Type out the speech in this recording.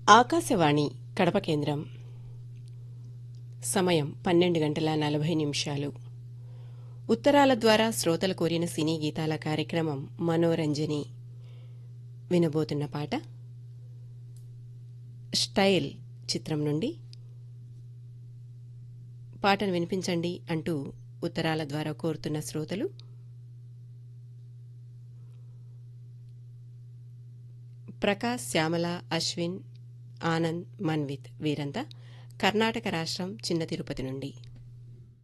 ఆకాశవాణి కడప కేంద్రం సమయం పన్నెండు గంటల నలభై నిమిషాలు ఉత్తరాల ద్వారా శ్రోతలు కోరిన సినీ గీతాల కార్యక్రమం మనోరంజని వినబోతున్న పాట స్టైల్ చిత్రం నుండి పాటను వినిపించండి అంటూ ఉత్తరాల ద్వారా కోరుతున్న శ్రోతలు ప్రకాశ్ శ్యామల అశ్విన్ ఆనంద్ మన్విత్ వీరంతా కర్ణాటక రాష్ట్రం చిన్న తిరుపతి నుండి